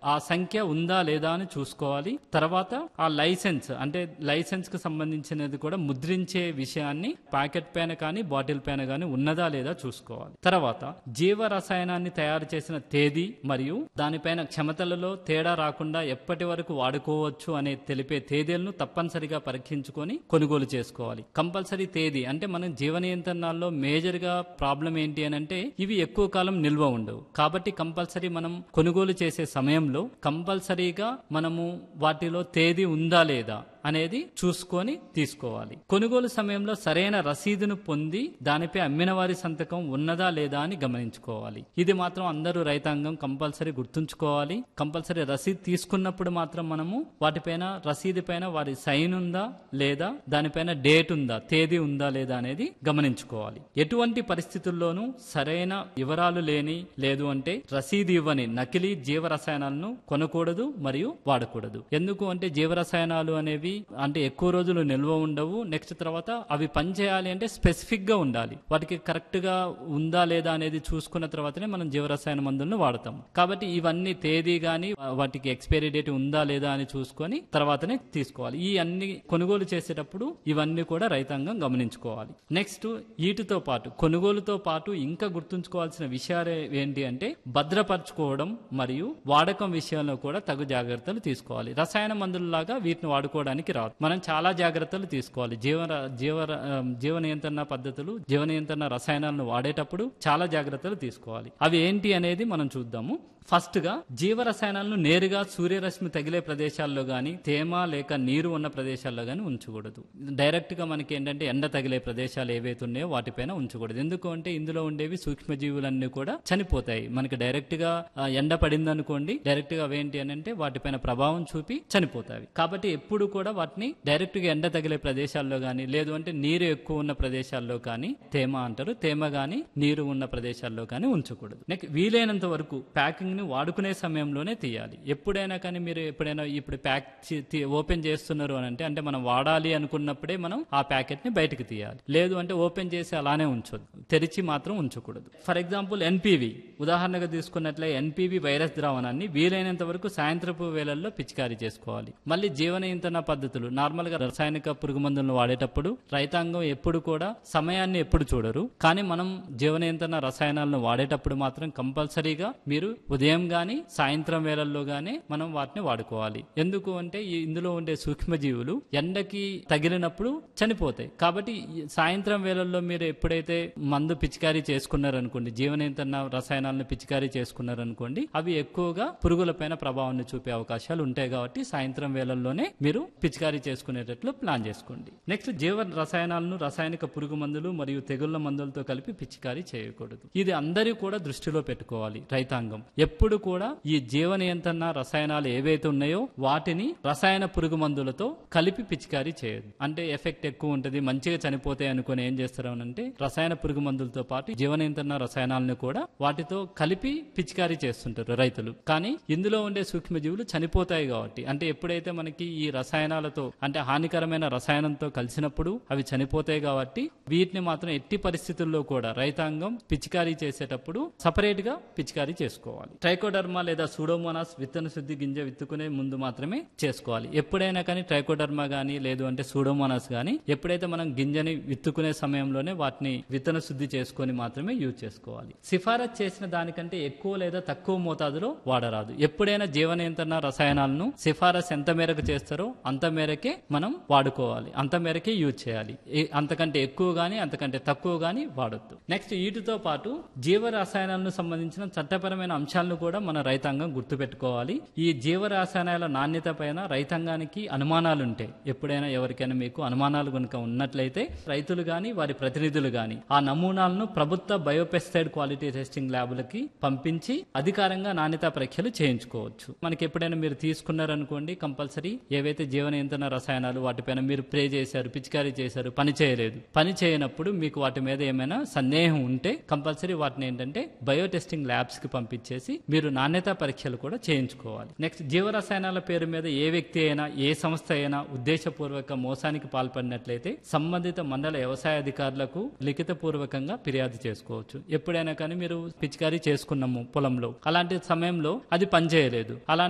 ఆ సంఖ్య ఉందా లేదా అని చూసుకోవాలి తర్వాత ఆ లైసెన్స్ అంటే లైసెన్స్ కు సంబంధించినది కూడా ముద్రించే విషయాన్ని ప్యాకెట్ పైన కానీ బాటిల్ పైన కానీ ఉన్నదా లేదా చూసుకోవాలి తర్వాత జీవ రసాయనాన్ని తయారు చేసిన తేదీ మరియు దానిపైన క్షమతలలో తేడా రాకుండా ఎప్పటి వరకు వాడుకోవచ్చు అనే తెలిపే తేదీలను తప్పనిసరిగా పరీక్షించుకొని కొనుగోలు చేసుకోవాలి కంపల్సరీ తేదీ అంటే మనం జీవ నియంత్రణాల్లో మేజర్ గా ప్రాబ్లం ఏంటి అని అంటే ఇవి ఎక్కువ కాలం నిల్వ ఉండవు కాబట్టి కంపల్సరీ మనం కొనుగోలు చేసే సమయంలో కంపల్సరీగా మనము వాటిలో తేదీ ఉందా లేదా అనేది చూసుకొని తీసుకోవాలి కొనుగోలు సమయంలో సరైన రసీదును పొంది దానిపై అమ్మిన వారి సంతకం ఉన్నదా లేదా అని గమనించుకోవాలి ఇది మాత్రం అందరూ రైతాంగం కంపల్సరీ గుర్తుంచుకోవాలి కంపల్సరీ రసీదు తీసుకున్నప్పుడు మాత్రం మనము వాటిపైన రసీదు పైన వారి సైన్ ఉందా లేదా దానిపైన డేట్ ఉందా తేదీ ఉందా లేదా అనేది గమనించుకోవాలి ఎటువంటి పరిస్థితుల్లోనూ సరైన వివరాలు లేని లేదు అంటే రసీదు ఇవ్వని నకిలీ జీవ రసాయనాలను కొనకూడదు మరియు వాడకూడదు ఎందుకు అంటే జీవ రసాయనాలు అనేవి అంటే ఎక్కువ రోజులు నిల్వ ఉండవు నెక్స్ట్ తర్వాత అవి పనిచేయాలి అంటే స్పెసిఫిక్ గా ఉండాలి వాటికి కరెక్ట్ గా ఉందా లేదా అనేది చూసుకున్న తర్వాతనే మనం జీవరసాయన మందులను వాడతాం కాబట్టి ఇవన్నీ తేదీ గాని వాటికి ఎక్స్పైరీ డేట్ ఉందా లేదా అని చూసుకొని తర్వాతనే తీసుకోవాలి ఈ అన్ని కొనుగోలు చేసేటప్పుడు ఇవన్నీ కూడా రైతాంగం గమనించుకోవాలి నెక్స్ట్ వీటితో పాటు కొనుగోలుతో పాటు ఇంకా గుర్తుంచుకోవాల్సిన విషయాలు ఏంటి అంటే భద్రపరచుకోవడం మరియు వాడకం విషయంలో కూడా తగు జాగ్రత్తలు తీసుకోవాలి రసాయన మందులలాగా వీటిని వాడుకోవడానికి రాదు మనం చాలా జాగ్రత్తలు తీసుకోవాలి జీవ జీవ జీవ నియంత్రణ పద్ధతులు జీవ నియంత్రణ రసాయనాలను వాడేటప్పుడు చాలా జాగ్రత్తలు తీసుకోవాలి అవి ఏంటి అనేది మనం చూద్దాము ఫస్ట్ గా జీవ రసాయనాలను నేరుగా సూర్యరశ్మి తగిలే ప్రదేశాల్లో గాని తేమ లేక నీరు ఉన్న ప్రదేశాల్లో గాని ఉంచకూడదు డైరెక్ట్ గా మనకి ఏంటంటే ఎండ తగిలే ప్రదేశాలు ఏవైతే ఉన్నాయో వాటిపైన ఉంచకూడదు ఎందుకు అంటే ఇందులో ఉండేవి సూక్ష్మజీవులన్నీ కూడా చనిపోతాయి మనకి డైరెక్ట్ గా ఆ, ఎండ పడింది అనుకోండి డైరెక్ట్ గా అవేంటి అని అంటే వాటిపైన ప్రభావం చూపి చనిపోతాయి కాబట్టి ఎప్పుడు కూడా వాటిని డైరెక్ట్ గా ఎండ తగిలే ప్రదేశాల్లో గాని లేదు అంటే నీరు ఎక్కువ ఉన్న ప్రదేశాల్లో కానీ తేమ అంటారు తేమ గాని నీరు ఉన్న ప్రదేశాల్లో కానీ ఉంచకూడదు నెక్స్ట్ వీలైనంత వరకు ప్యాకింగ్ ని వాడుకునే సమయంలోనే తీయాలి ఎప్పుడైనా కానీ మీరు ఎప్పుడైనా ఇప్పుడు ప్యాక్ ఓపెన్ చేస్తున్నారు అని అంటే అంటే మనం వాడాలి అనుకున్నప్పుడే మనం ఆ ప్యాకెట్ ని బయటకు తీయాలి లేదు అంటే ఓపెన్ చేసి అలానే ఉంచొద్దు తెరిచి మాత్రం ఉంచకూడదు ఫర్ ఎగ్జాంపుల్ ఎన్పివి ఉదాహరణగా తీసుకున్నట్లే ఎన్పివి వైరస్ ద్రావణాన్ని వీలైనంత వరకు సాయంత్రపు వేళల్లో పిచికారీ చేసుకోవాలి మళ్ళీ జీవ నియంత్రణ పద్ధతులు నార్మల్ గా రసాయనిక పురుగు మందులను వాడేటప్పుడు రైతాంగం ఎప్పుడు కూడా సమయాన్ని ఎప్పుడు చూడరు కానీ మనం జీవ నియంత్రణ రసాయనాలను వాడేటప్పుడు మాత్రం కంపల్సరీగా మీరు ఉదయం గాని సాయంత్రం వేళల్లో గానీ మనం వాటిని వాడుకోవాలి ఎందుకు అంటే ఈ ఇందులో ఉండే సూక్ష్మజీవులు ఎండకి తగిలినప్పుడు చనిపోతాయి కాబట్టి ఈ సాయంత్రం వేళల్లో మీరు ఎప్పుడైతే మందు పిచికారీ చేసుకున్నారనుకోండి జీవ నియంత్రణ రసాయనాలను పిచికారీ చేసుకున్నారనుకోండి అవి ఎక్కువగా పురుగులపైన ప్రభావాన్ని చూపే అవకాశాలు ఉంటాయి కాబట్టి సాయంత్రం వేళల్లోనే మీరు పిచికారీ చేసుకునేటట్లు ప్లాన్ చేసుకోండి నెక్స్ట్ జీవ రసాయనాలను రసాయనిక పురుగు మందులు మరియు తెగుళ్ల మందులతో కలిపి పిచికారీ చేయకూడదు ఇది అందరూ కూడా దృష్టిలో పెట్టుకోవాలి రైతాంగం ఎప్పుడు కూడా ఈ జీవ నియంత్రణ రసాయనాలు ఏవైతే ఉన్నాయో వాటిని రసాయన పురుగు మందులతో కలిపి పిచికారీ చేయదు అంటే ఎఫెక్ట్ ఎక్కువ ఉంటుంది మంచిగా చనిపోతాయి అనుకుని ఏం చేస్తారు అంటే రసాయన పురుగు మందులతో పాటు జీవ నియంత్రణ రసాయనాలను కూడా వాటితో కలిపి పిచికారీ చేస్తుంటారు రైతులు కానీ ఇందులో ఉండే సూక్ష్మజీవులు చనిపోతాయి కాబట్టి అంటే ఎప్పుడైతే మనకి ఈ రసాయనాలతో అంటే హానికరమైన రసాయనంతో కలిసినప్పుడు అవి చనిపోతాయి కాబట్టి వీటిని మాత్రం ఎట్టి పరిస్థితుల్లో కూడా రైతాంగం పిచికారీ చేసేటప్పుడు సపరేట్ గా పిచికారీ చేసుకోవాలి ట్రైకోడర్మా లేదా సూడోమోనాస్ విత్తన శుద్ధి గింజ విత్తుకునే ముందు మాత్రమే చేసుకోవాలి ఎప్పుడైనా కానీ ట్రైకోడర్మా గానీ లేదు అంటే సూడోమోనాస్ గానీ ఎప్పుడైతే మనం గింజని విత్తుకునే సమయంలోనే వాటిని విత్తన శుద్ధి చేసుకొని మాత్రమే యూజ్ చేసుకోవాలి సిఫారసు చేసిన దానికంటే ఎక్కువ లేదా తక్కువ మోతాదులో వాడరాదు ఎప్పుడైనా జీవ నియంత్రణ రసాయనాలను సిఫారసు ఎంత మేరకు చేస్తారో అంత మేరకే మనం వాడుకోవాలి అంత మేరకే యూజ్ చేయాలి ఏ- అంతకంటే ఎక్కువ గానీ అంతకంటే తక్కువ గానీ వాడొద్దు నెక్స్ట్ వీటితో పాటు జీవ రసాయనాలను సంబంధించిన చట్టపరమైన అంశాలను కూడా మన రైతాంగం గుర్తుపెట్టుకోవాలి ఈ జీవ రసాయనాల నాణ్యత పైన రైతాంగానికి అనుమానాలు ఉంటాయి ఎప్పుడైనా ఎవరికైనా మీకు అనుమానాలు కనుక ఉన్నట్లయితే రైతులు గాని వారి ప్రతినిధులు గాని ఆ నమూనాలను ప్రభుత్వ బయోపెస్టైడ్ క్వాలిటీ టెస్టింగ్ ల్యాబ్లకి పంపించి అధికారంగా నాణ్యత పరీక్షలు చేయించుకోవచ్చు మనకి ఎప్పుడైనా మీరు తీసుకున్నారనుకోండి కంపల్సరీ ఏవైతే జీవ నియంత్రణ రసాయనాలు వాటిపైన మీరు ప్రే చేశారు పిచికారీ చేశారు పని చేయలేదు పని చేయనప్పుడు మీకు వాటి మీద ఏమైనా సందేహం ఉంటే కంపల్సరీ వాటిని ఏంటంటే బయో టెస్టింగ్ ల్యాబ్స్ కి పంపించేసి మీరు నాణ్యత పరీక్షలు కూడా చేయించుకోవాలి నెక్స్ట్ జీవ రసాయనాల పేరు మీద ఏ వ్యక్తి అయినా ఏ సంస్థ అయినా ఉద్దేశపూర్వక మోసానికి పాల్పడినట్లయితే సంబంధిత మండల వ్యవసాయ అధికారులకు లిఖిత పూర్వకంగా ఫిర్యాదు చేసుకోవచ్చు ఎప్పుడైనా కానీ మీరు పిచికారీ చేసుకున్నాము పొలంలో అలాంటి సమయంలో అది పనిచేయలేదు అలా